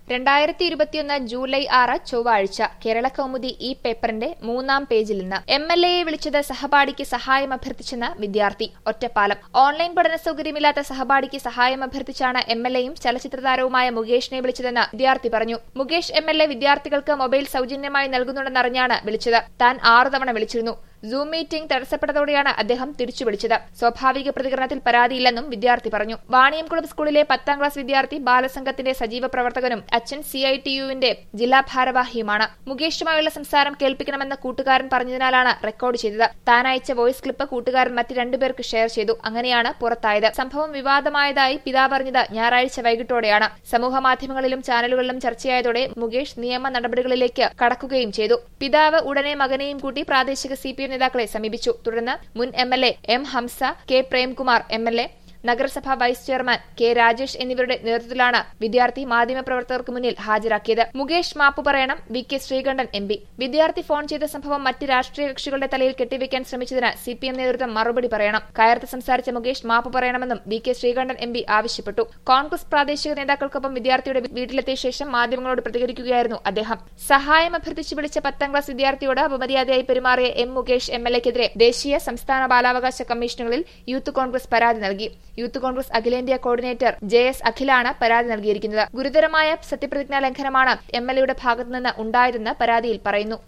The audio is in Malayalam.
രണ്ടായിരത്തി ഇരുപത്തിയൊന്ന് ജൂലൈ ആറ് ചൊവ്വാഴ്ച കേരള കൗമുദി ഈ പേപ്പറിന്റെ മൂന്നാം പേജിൽ നിന്ന് എം എൽ എയെ വിളിച്ചത് സഹപാഠിക്ക് സഹായം അഭ്യർത്ഥിച്ചെന്ന് വിദ്യാർത്ഥി ഒറ്റപ്പാലം ഓൺലൈൻ പഠന സൗകര്യമില്ലാത്ത സഹപാഠിക്ക് സഹായം അഭ്യർത്ഥിച്ചാണ് എം എൽ എയും ചലച്ചിത്ര താരവുമായ മുകേഷിനെ വിളിച്ചതെന്ന് വിദ്യാർത്ഥി പറഞ്ഞു മുകേഷ് എം എൽ എ വിദ്യാർത്ഥികൾക്ക് മൊബൈൽ സൗജന്യമായി നൽകുന്നുണ്ടെന്നറിഞ്ഞാണ് വിളിച്ചത് താൻ ആറു തവണ വിളിച്ചിരുന്നു സൂം മീറ്റിംഗ് തടസ്സപ്പെട്ടതോടെയാണ് അദ്ദേഹം തിരിച്ചു വിളിച്ചത് സ്വാഭാവിക പ്രതികരണത്തിൽ പരാതിയില്ലെന്നും വിദ്യാർത്ഥി പറഞ്ഞു വാണിയംകുളം സ്കൂളിലെ പത്താം ക്ലാസ് വിദ്യാർത്ഥി ബാലസംഘത്തിന്റെ സജീവ പ്രവർത്തകനും അച്ഛൻ സി ഐ ടി യുവിന്റെ ജില്ലാ ഭാരവാഹിയുമാണ് മുകേഷുമായുള്ള സംസാരം കേൾപ്പിക്കണമെന്ന് കൂട്ടുകാരൻ പറഞ്ഞതിനാലാണ് റെക്കോർഡ് ചെയ്തത് താൻ അയച്ച വോയിസ് ക്ലിപ്പ് കൂട്ടുകാരൻ മറ്റ് രണ്ടുപേർക്ക് ഷെയർ ചെയ്തു അങ്ങനെയാണ് പുറത്തായത് സംഭവം വിവാദമായതായി പിതാവ് അറിഞ്ഞത് ഞായറാഴ്ച വൈകിട്ടോടെയാണ് സമൂഹ മാധ്യമങ്ങളിലും ചാനലുകളിലും ചർച്ചയായതോടെ മുകേഷ് നിയമ നടപടികളിലേക്ക് കടക്കുകയും ചെയ്തു പിതാവ് ഉടനെ മകനെയും കൂട്ടി പ്രാദേശിക സി പി എം നേതാക്കളെ സമീപിച്ചു തുടർന്ന് മുൻ M L A M Hamsa K Premkumar M L A നഗരസഭാ വൈസ് ചെയർമാൻ കെ രാജേഷ് എന്നിവരുടെ നേതൃത്വത്തിലാണ് വിദ്യാർത്ഥി മാധ്യമപ്രവർത്തകർക്ക് മുന്നിൽ ഹാജരാക്കിയത് മുകേഷ് മാപ്പു പറയണം V K Sreekandan M P വിദ്യാർത്ഥി ഫോൺ ചെയ്ത സംഭവം മറ്റ് രാഷ്ട്രീയ കക്ഷികളുടെ തലയിൽ കെട്ടിവെക്കാൻ ശ്രമിച്ചതിന് സി പി എം നേതൃത്വം മറുപടി പറയണം കയർത്ത് സംസാരിച്ച മുകേഷ് മാപ്പു പറയണമെന്നും V K Sreekandan M P ആവശ്യപ്പെട്ടു കോൺഗ്രസ് പ്രാദേശിക നേതാക്കൾക്കൊപ്പം വിദ്യാർത്ഥിയുടെ വീട്ടിലെത്തിയ ശേഷം മാധ്യമങ്ങളോട് പ്രതികരിക്കുകയായിരുന്നു അദ്ദേഹം സഹായം അഭ്യർത്ഥിച്ച് വിളിച്ച പത്താം ക്ലാസ് വിദ്യാർത്ഥിയോട് അപമര്യാദയായി പെരുമാറിയ എം മുകേഷ് എം എൽ എക്കെതിരെ ദേശീയ സംസ്ഥാന ബാലാവകാശ കമ്മീഷനുകളിൽ യൂത്ത് കോൺഗ്രസ് പരാതി നൽകി യൂത്ത് കോൺഗ്രസ് അഖിലേന്ത്യാ കോർഡിനേറ്റർ ജെ എസ് അഖിലാണ് പരാതി നൽകിയിരിക്കുന്നത് ഗുരുതരമായ സത്യപ്രതിജ്ഞാ ലംഘനമാണ് എം എൽ എയുടെ ഭാഗത്തുനിന്ന് ഉണ്ടായതെന്ന് പരാതിയിൽ പറയുന്നു